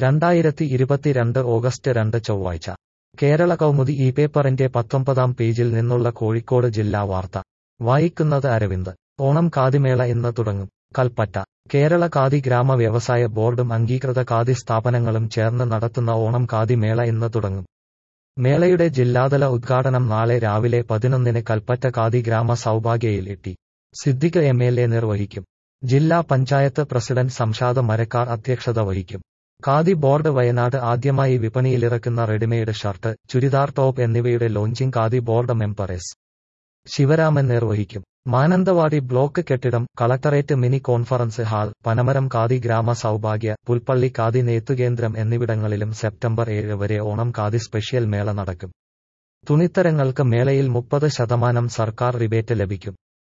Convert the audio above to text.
രണ്ടായിരത്തി ഇരുപത്തിരണ്ട് ഓഗസ്റ്റ് രണ്ട് ചൊവ്വാഴ്ച കേരള കൗമുദി ഈ പേപ്പറിന്റെ പത്തൊമ്പതാം പേജിൽ നിന്നുള്ള കോഴിക്കോട് ജില്ലാ വാർത്ത വായിക്കുന്നത് അരവിന്ദ് ഓണം കാതിമേള ഇന്ന് തുടങ്ങും കൽപ്പറ്റ കേരള ഖാദി ഗ്രാമ വ്യവസായ ബോർഡും അംഗീകൃത ഖാദി സ്ഥാപനങ്ങളും ചേർന്ന് നടത്തുന്ന ഓണം ഖാദി മേള ഇന്ന് തുടങ്ങും മേളയുടെ ജില്ലാതല ഉദ്ഘാടനം നാളെ രാവിലെ പതിനൊന്നിന് കൽപ്പറ്റ ഖാദി ഗ്രാമ സൗഭാഗ്യയിൽ T Siddique M L A നിർവഹിക്കും ജില്ലാ പഞ്ചായത്ത് പ്രസിഡന്റ് സംഷാദ് മരക്കാർ അധ്യക്ഷത വഹിക്കും ഖാദി ബോർഡ് വയനാട് ആദ്യമായി വിപണിയിലിറക്കുന്ന റെഡിമെയ്ഡ് ഷർട്ട് ചുരിദാർ ടോപ്പ് എന്നിവയുടെ launching Khadi board member S Sivaraman നിർവഹിക്കും മാനന്തവാടി ബ്ലോക്ക് കെട്ടിടം collectorate mini conference hall Panamaram Khadi Grama Saubhagya Pulpally khadi നെയ്ത്തുകേന്ദ്രം എന്നിവിടങ്ങളിലും സെപ്റ്റംബർ ഏഴ് വരെ ഓണം ഖാദി സ്പെഷ്യൽ മേള നടക്കും തുണിത്തരങ്ങൾക്ക് മേളയിൽ മുപ്പത് ശതമാനം സർക്കാർ റിബേറ്റ് ലഭിക്കും